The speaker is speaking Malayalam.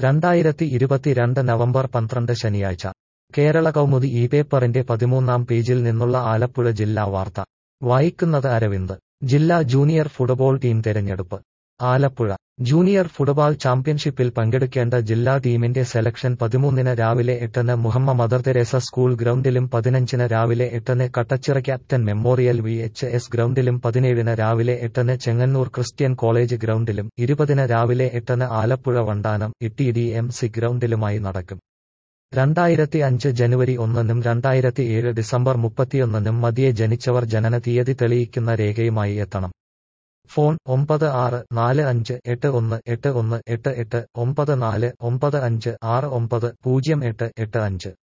രണ്ടായിരത്തി ഇരുപത്തിരണ്ട് നവംബർ പന്ത്രണ്ട് ശനിയാഴ്ച കേരള കൗമുദി ഈ പേപ്പറിന്റെ പതിമൂന്നാം പേജിൽ നിന്നുള്ള ആലപ്പുഴ ജില്ലാ വാർത്ത വായിക്കുന്നത് അരവിന്ദ് ജില്ലാ ജൂനിയർ ഫുട്ബോൾ ടീം തെരഞ്ഞെടുപ്പ് ആലപ്പുഴ ജൂനിയർ ഫുട്ബോൾ ചാമ്പ്യൻഷിപ്പിൽ പങ്കെടുക്കേണ്ട ജില്ലാ ടീമിന്റെ സെലക്ഷൻ പതിമൂന്നിന് രാവിലെ എട്ടിന് മുഹമ്മ മദർ തെരേസ സ്കൂൾ ഗ്രൗണ്ടിലും പതിനഞ്ചിന് രാവിലെ എട്ടിന് Kattachira captain memorial V H S ഗ്രൗണ്ടിലും പതിനേഴിന് രാവിലെ എട്ടിന് ചെങ്ങന്നൂർ ക്രിസ്ത്യൻ കോളേജ് ഗ്രൗണ്ടിലും ഇരുപതിന് രാവിലെ എട്ടിന് ആലപ്പുഴ വണ്ടാനം ഇട്ടി ഡി എം സി ഗ്രൗണ്ടിലുമായി നടക്കും രണ്ടായിരത്തി അഞ്ച് ജനുവരി ഒന്നിനും രണ്ടായിരത്തി ഏഴ് ഡിസംബർ മുപ്പത്തിയൊന്നിനും മതിയെ ജനിച്ചവർ ജനന തീയതി തെളിയിക്കുന്ന രേഖയുമായി എത്തണം ഫോൺ ഒമ്പത് ആറ് നാല് അഞ്ച് എട്ട് ഒന്ന് എട്ട് ഒന്ന് എട്ട് എട്ട് ഒമ്പത് നാല് ഒമ്പത് അഞ്ച് ആറ് ഒമ്പത് പൂജ്യം എട്ട് എട്ട് അഞ്ച്